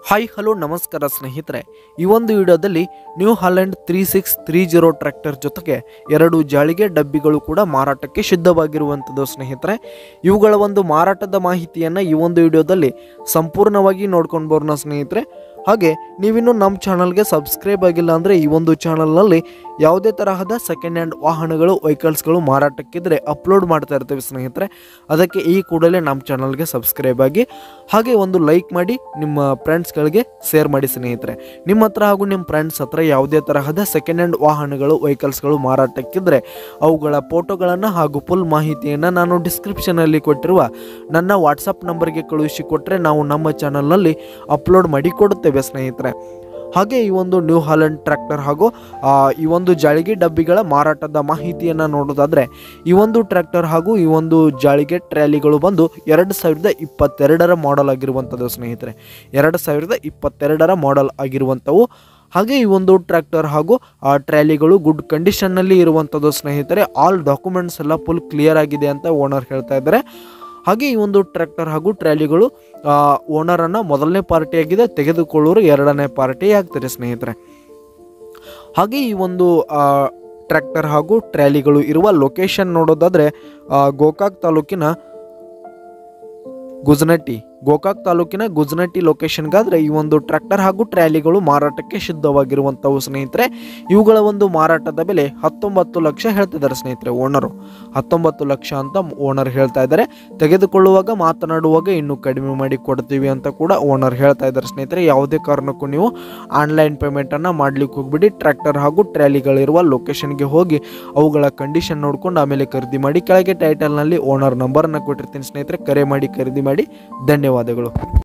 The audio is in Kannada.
ಹಾಯ್ ಹಲೋ ನಮಸ್ಕಾರ ಸ್ನೇಹಿತರೆ ಈ ಒಂದು ವಿಡಿಯೋದಲ್ಲಿ New Holland three six three zero tractor ಜೊತೆಗೆ ಎರಡು ಜಾಳಿಗೆ ಡಬ್ಬಿಗಳು ಕೂಡ ಮಾರಾಟಕ್ಕೆ ಸಿದ್ಧವಾಗಿರುವಂಥದ್ದು ಸ್ನೇಹಿತರೆ ಇವುಗಳ ಒಂದು ಮಾರಾಟದ ಮಾಹಿತಿಯನ್ನು ಈ ಒಂದು ವಿಡಿಯೋದಲ್ಲಿ ಸಂಪೂರ್ಣವಾಗಿ ನೋಡ್ಕೊಂಡು ಬರೋಣ ಸ್ನೇಹಿತರೆ ಹಾಗೆ ನೀವಿನ್ನೂ ನಮ್ಮ ಚಾನಲ್ಗೆ ಸಬ್ಸ್ಕ್ರೈಬ್ ಆಗಿಲ್ಲ ಅಂದರೆ ಈ ಒಂದು ಚಾನಲ್ನಲ್ಲಿ ಯಾವುದೇ ತರಹದ ಸೆಕೆಂಡ್ ಹ್ಯಾಂಡ್ ವಾಹನಗಳು ವೆಹಿಕಲ್ಸ್ಗಳು ಮಾರಾಟಕ್ಕಿದ್ರೆ ಅಪ್ಲೋಡ್ ಮಾಡ್ತಾ ಇರ್ತೀವಿ ಸ್ನೇಹಿತರೆ ಅದಕ್ಕೆ ಈ ಕೂಡಲೇ ನಮ್ಮ ಚಾನಲ್ಗೆ ಸಬ್ಸ್ಕ್ರೈಬ್ ಆಗಿ ಹಾಗೆ ಒಂದು ಲೈಕ್ ಮಾಡಿ ನಿಮ್ಮ ಫ್ರೆಂಡ್ಸ್ಗಳಿಗೆ ಶೇರ್ ಮಾಡಿ ಸ್ನೇಹಿತರೆ ನಿಮ್ಮ ಹತ್ರ ಹಾಗೂ ನಿಮ್ಮ ಫ್ರೆಂಡ್ಸ್ ಹತ್ರ ಯಾವುದೇ ತರಹದ ಸೆಕೆಂಡ್ ಹ್ಯಾಂಡ್ ವಾಹನಗಳು ವೆಹಿಕಲ್ಸ್ಗಳು ಮಾರಾಟಕ್ಕಿದ್ರೆ ಅವುಗಳ ಫೋಟೋಗಳನ್ನು ಹಾಗೂ ಫುಲ್ ಮಾಹಿತಿಯನ್ನು ನಾನು ಡಿಸ್ಕ್ರಿಪ್ಷನಲ್ಲಿ ಕೊಟ್ಟಿರುವ ನನ್ನ ವಾಟ್ಸಪ್ ನಂಬರ್ಗೆ ಕಳುಹಿಸಿ ಕೊಟ್ಟರೆ ನಾವು ನಮ್ಮ ಚಾನಲ್ನಲ್ಲಿ ಅಪ್ಲೋಡ್ ಮಾಡಿ ಕೊಡುತ್ತೇವೆ ಸ್ನೇಹಿತರೆ ಹಾಗೆ ಈ ಒಂದು ನ್ಯೂ ಹಾಲೆಂಡ್ ಟ್ರ್ಯಾಕ್ಟರ್ ಹಾಗೂ ಆ, ಈ ಒಂದು ಜಾಳಿಗೆ ಡಬ್ಬಿಗಳ ಮಾರಾಟದ ಮಾಹಿತಿಯನ್ನು ನೋಡೋದಾದರೆ ಈ ಒಂದು ಟ್ರ್ಯಾಕ್ಟರ್ ಹಾಗೂ ಈ ಒಂದು ಜಾಳಿಗೆ ಟ್ರ್ಯಾಲಿಗಳು ಬಂದು ಎರಡು ಸಾವಿರದ ಇಪ್ಪತ್ತೆರಡರ ಮಾಡೆಲ್ ಆಗಿರುವಂಥದ್ದು ಸ್ನೇಹಿತರೆ ಎರಡು ಸಾವಿರದ ಇಪ್ಪತ್ತೆರಡರ ಮಾಡೆಲ್ ಆಗಿರುವಂಥವು ಹಾಗೆ ಈ ಒಂದು ಟ್ರ್ಯಾಕ್ಟರ್ ಹಾಗೂ ಆ ಟ್ರ್ಯಾಲಿಗಳು ಗುಡ್ ಕಂಡೀಷನ್ನಲ್ಲಿ ಇರುವಂಥದ್ದು ಸ್ನೇಹಿತರೆ ಆಲ್ ಡಾಕ್ಯುಮೆಂಟ್ಸ್ ಎಲ್ಲ ಫುಲ್ ಕ್ಲಿಯರ್ ಆಗಿದೆ ಅಂತ ಓನರ್ ಹೇಳ್ತಾ ಇದ್ದಾರೆ ಹಾಗೆ ಈ ಒಂದು ಟ್ರ್ಯಾಕ್ಟರ್ ಹಾಗೂ ಟ್ರ್ಯಾಲಿಗಳು ಓನರನ್ನು ಮೊದಲನೇ ಪಾರ್ಟಿಯಾಗಿದೆ ತೆಗೆದುಕೊಳ್ಳೋರು ಎರಡನೇ ಪಾರ್ಟಿ ಆಗ್ತಾರೆ ಸ್ನೇಹಿತರೆ ಹಾಗೆ ಈ ಒಂದು ಟ್ರ್ಯಾಕ್ಟರ್ ಹಾಗೂ ಟ್ರ್ಯಾಲಿಗಳು ಇರುವ ಲೊಕೇಶನ್ ನೋಡೋದಾದರೆ ಆ, ಗೋಕಾಕ್ ತಾಲೂಕಿನ ಗುಜನಟ್ಟಿ ಗೋಕಾಕ್ ತಾಲೂಕಿನ ಗುಜನಟ್ಟಿ ಲೊಕೇಶನ್ಗಾದರೆ ಈ ಒಂದು ಟ್ರ್ಯಾಕ್ಟರ್ ಹಾಗೂ ಟ್ರ್ಯಾಲಿಗಳು ಮಾರಾಟಕ್ಕೆ ಸಿದ್ಧವಾಗಿರುವಂಥವು ಸ್ನೇಹಿತರೆ ಇವುಗಳ ಒಂದು ಮಾರಾಟದ ಬೆಲೆ ಹತ್ತೊಂಬತ್ತು ಲಕ್ಷ ಹೇಳ್ತಿದ್ದಾರೆ ಸ್ನೇಹಿತರೆ ಓನರು ಹತ್ತೊಂಬತ್ತು ಲಕ್ಷ ಅಂತ ಓನರ್ ಹೇಳ್ತಾ ಇದ್ದಾರೆ ತೆಗೆದುಕೊಳ್ಳುವಾಗ ಮಾತನಾಡುವಾಗ ಇನ್ನೂ ಕಡಿಮೆ ಮಾಡಿ ಕೊಡ್ತೀವಿ ಅಂತ ಕೂಡ ಓನರ್ ಹೇಳ್ತಾ ಇದ್ದಾರೆ ಸ್ನೇಹಿತರೆ ಯಾವುದೇ ಕಾರಣಕ್ಕೂ ನೀವು ಆನ್ಲೈನ್ ಪೇಮೆಂಟನ್ನು ಮಾಡ್ಲಿಕ್ಕೆ ಹೋಗ್ಬಿಡಿ ಟ್ರ್ಯಾಕ್ಟರ್ ಹಾಗೂ ಟ್ರ್ಯಾಲಿಗಳಿರುವ ಲೊಕೇಶನ್ಗೆ ಹೋಗಿ ಅವುಗಳ ಕಂಡೀಷನ್ ನೋಡ್ಕೊಂಡು ಆಮೇಲೆ ಖರೀದಿ ಮಾಡಿ ಕೆಳಗೆ ಟೈಟಲ್ನಲ್ಲಿ ಓನರ್ ನಂಬರನ್ನು ಕೊಟ್ಟಿರ್ತೀನಿ ಸ್ನೇಹಿತರೆ ಕರೆ ಮಾಡಿ ಖರೀದಿ ಮಾಡಿ ಧನ್ಯವಾದಗಳು